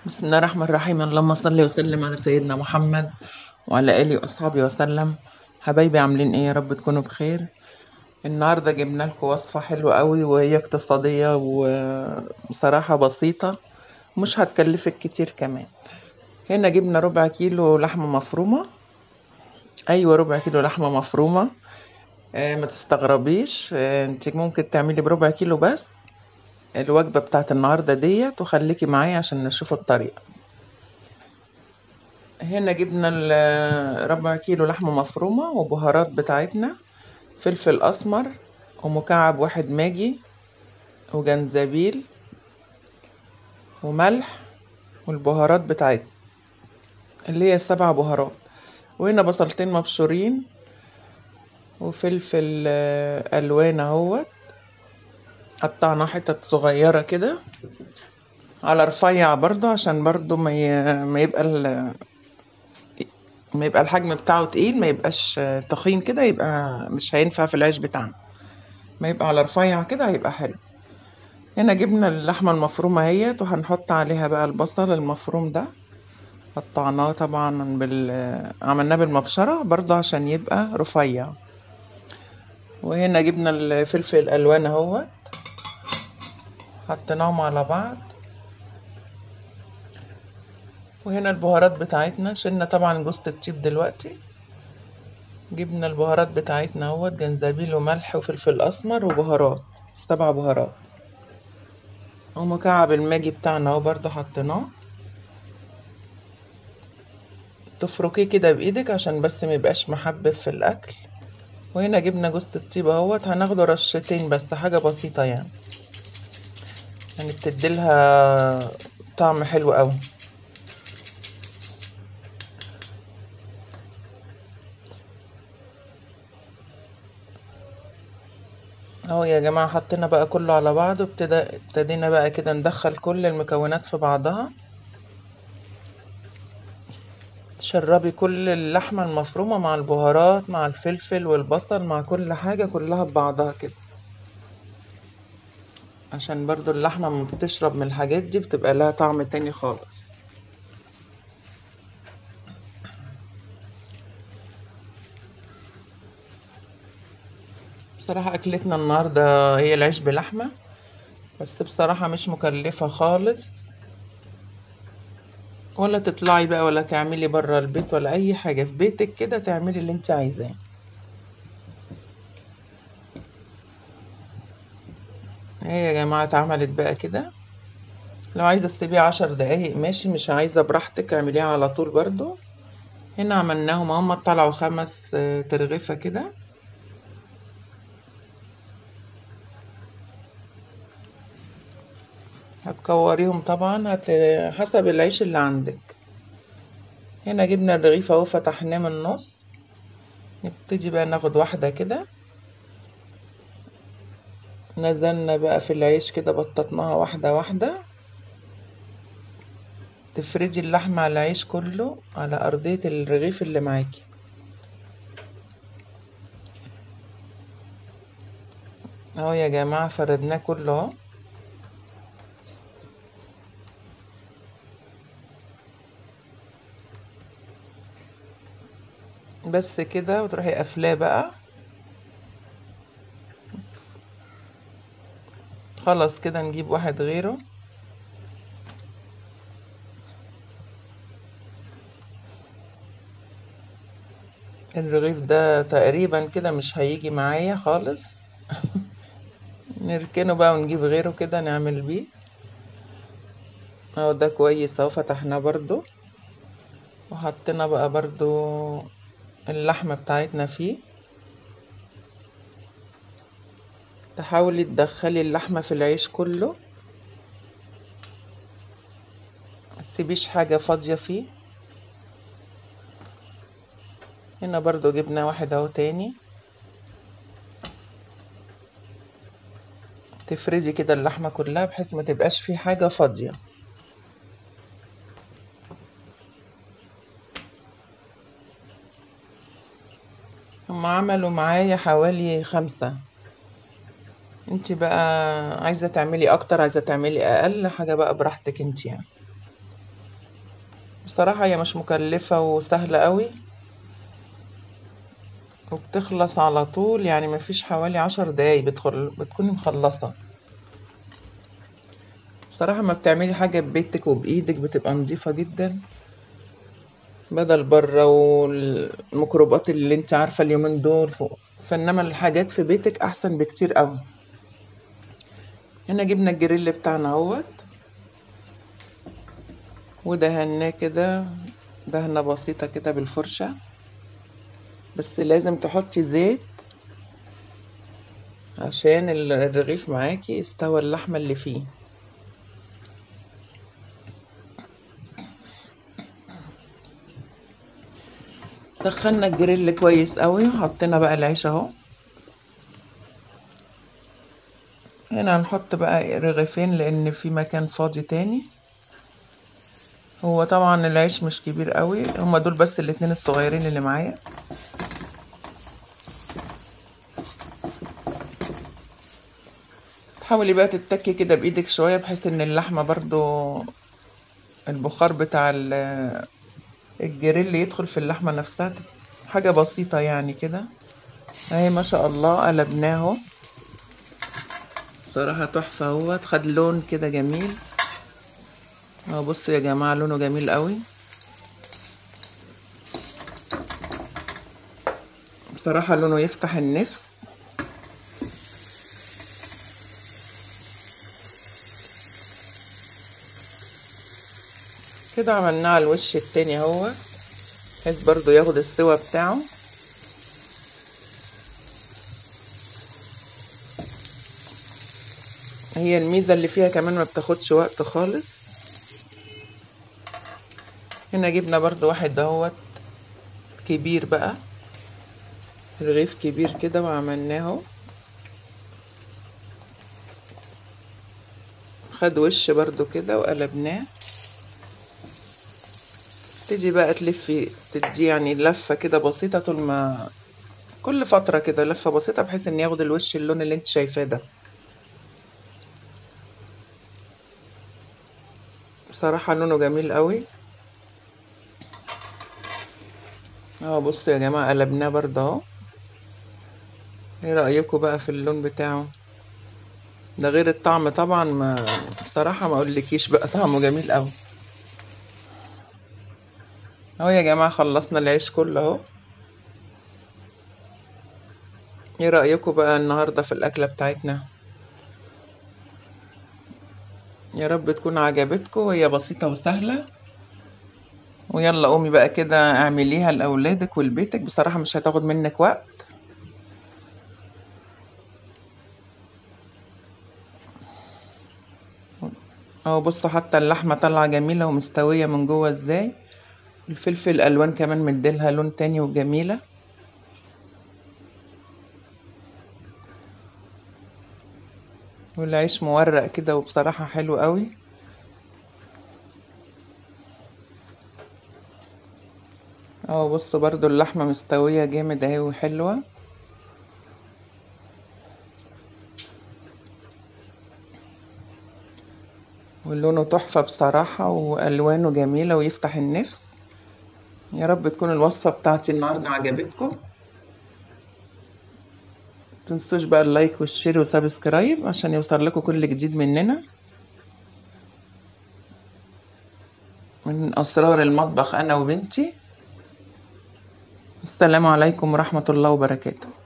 بسم الله الرحمن الرحيم اللهم صل وسلم على سيدنا محمد وعلى آله وأصحابه وسلم حبايبي عاملين ايه يا رب تكونوا بخير النهاردة جبنا لكم وصفة حلوة قوي وهي اقتصادية وبصراحة بسيطة مش هتكلفك كتير كمان هنا جبنا ربع كيلو لحمة مفرومة أيوة ربع كيلو لحمة مفرومة آه ما تستغربيش آه انت ممكن تعملي بربع كيلو بس الوجبة بتاعت النهاردة ديت وخليكي معايا عشان نشوف الطريقة هنا جبنا ال- ربع كيلو لحمة مفرومة وبهارات بتاعتنا فلفل أسمر ومكعب واحد ماجي وجنزبيل وملح والبهارات بتاعتنا اللي هي السبع بهارات وهنا بصلتين مبشورين وفلفل آه، ألوان اهوت قطعناه حتت صغيرة كده على رفيع برضو عشان برضو ما, ي... ما يبقى ال... ما يبقى الحجم بتاعه تقيل ما يبقاش آه، تخين كده يبقى مش هينفع في العيش بتاعنا ما يبقى على رفيع كده هيبقى حلو هنا جبنا اللحمة المفرومة اهيت وهنحط عليها بقى البصل المفروم ده قطعناه طبعا بال عملناه بالمبشرة برضو عشان يبقى رفيع وهنا جبنا الفلفل الألوان اهوت حطيناهم على بعض وهنا البهارات بتاعتنا شلنا طبعا جوزة الطيب دلوقتي جبنا البهارات بتاعتنا اهوت جنزبيل وملح وفلفل اسمر وبهارات سبع بهارات ومكعب الماجي بتاعنا اهو برضه حطيناه تفركيه كده بايدك عشان بس ميبقاش محبب في الاكل وهنا جبنا جوزة الطيب اهوت هناخده رشتين بس حاجة بسيطة يعني يعني بتديلها طعم حلو قوي اهو يا جماعة حطينا بقى كله على بعضه ابتدى ابتدينا بقى كده ندخل كل المكونات في بعضها تشربي كل اللحمة المفرومة مع البهارات مع الفلفل والبصل مع كل حاجة كلها ببعضها كده عشان برضو اللحمة لما بتشرب من الحاجات دي بتبقى لها طعم تاني خالص بصراحة أكلتنا النهاردة هي العيش بلحمة بس بصراحة مش مكلفة خالص ولا تطلعي بقى ولا تعملي برا البيت ولا أي حاجة في بيتك كده تعملي اللي انت عايزاه اهي يا جماعة اتعملت بقى كده لو عايزة تسيبيها عشر دقايق ماشي مش عايزة براحتك اعمليها على طول برضو هنا عملناهم هما طلعوا خمس آه، ترغيفة كده هتكوريهم طبعا هت... حسب العيش اللي عندك هنا جبنا الرغيف اهو فتحناه من النص نبتدي بقى ناخد واحدة كده نزلنا بقى في العيش كده بططناها واحدة واحدة تفردي اللحمة على العيش كله على أرضية الرغيف اللي معاكي اهو يا جماعة فردناه كله اهو بس كده وتروحي قافلاه بقى خلاص كده نجيب واحد غيره الرغيف ده تقريبا كده مش هيجي معايا خالص نركنه بقى ونجيب غيره كده نعمل بيه اهو ده كويس اهو فتحناه برضو وحطينا بقى برضو اللحمة بتاعتنا فيه تحاولي تدخلي اللحمة في العيش كله متسيبيش حاجة فاضية فيه هنا برضو جبنا واحد اهو تاني تفردي كده اللحمة كلها بحيث ما تبقاش فيه حاجة فاضية هم عملوا معايا حوالي خمسة انت بقى عايزة تعملي اكتر عايزة تعملي اقل حاجة بقى براحتك انت يعني بصراحة هي مش مكلفة وسهلة قوي وبتخلص على طول يعني مفيش حوالي عشر دقايق بتخل... بتكوني مخلصة بصراحة ما بتعملي حاجة ببيتك وبإيدك بتبقى نظيفة جدا بدل بره والميكروبات اللي انت عارفة اليومين دول فإنما الحاجات في بيتك أحسن بكتير قوي هنا جبنا الجريل بتاعنا اهوت ودهناه كده دهنة بسيطة كده بالفرشة بس لازم تحطي زيت عشان الرغيف معاكي يستوى اللحمة اللي فيه سخنا الجريل كويس قوي وحطينا بقى العيش اهو هنا هنحط بقى رغيفين لان في مكان فاضي تاني هو طبعا العيش مش كبير قوي هما دول بس الاتنين الصغيرين اللي معايا تحاولي بقى تتكي كده بايدك شويه بحيث ان اللحمه برضو البخار بتاع الجريل يدخل في اللحمه نفسها حاجه بسيطه يعني كده اهي ما شاء الله قلبناه بصراحة تحفة اهوت خد لون كده جميل اهو بصوا يا جماعة لونه جميل قوي بصراحة لونه يفتح النفس كده عملناه على الوش التاني اهو بحيث برضو ياخد السوا بتاعه هي الميزة اللي فيها كمان ما بتاخدش وقت خالص هنا جبنا برضو واحد دهوت كبير بقى رغيف كبير كده وعملناه خد وش برضو كده وقلبناه تيجي بقى تلفي تدي يعني لفة كده بسيطة طول ما كل فترة كده لفة بسيطة بحيث ان ياخد الوش اللون اللي انت شايفاه ده بصراحة لونه جميل قوي اهو بصوا يا جماعة قلبناه برضه اهو ايه رأيكم بقى في اللون بتاعه ده غير الطعم طبعا ما بصراحة ما اقولكيش بقى طعمه جميل قوي اهو يا جماعة خلصنا العيش كله اهو ايه رأيكم بقى النهاردة في الأكلة بتاعتنا يا رب تكون عجبتكم وهي بسيطة وسهلة ويلا قومي بقى كده اعمليها لأولادك ولبيتك بصراحة مش هتاخد منك وقت اهو بصوا حتى اللحمة طالعة جميلة ومستوية من جوه ازاي الفلفل الألوان كمان مديلها لون تاني وجميلة والعيش مورق كده وبصراحة حلو قوي اهو بصوا برضو اللحمة مستوية جامد اهي وحلوة ولونه تحفة بصراحة وألوانه جميلة ويفتح النفس يا رب تكون الوصفة بتاعتي النهاردة عجبتكم متنسوش بقى اللايك والشير وسبسكرايب عشان يوصل لكم كل جديد مننا من أسرار المطبخ أنا وبنتي السلام عليكم ورحمة الله وبركاته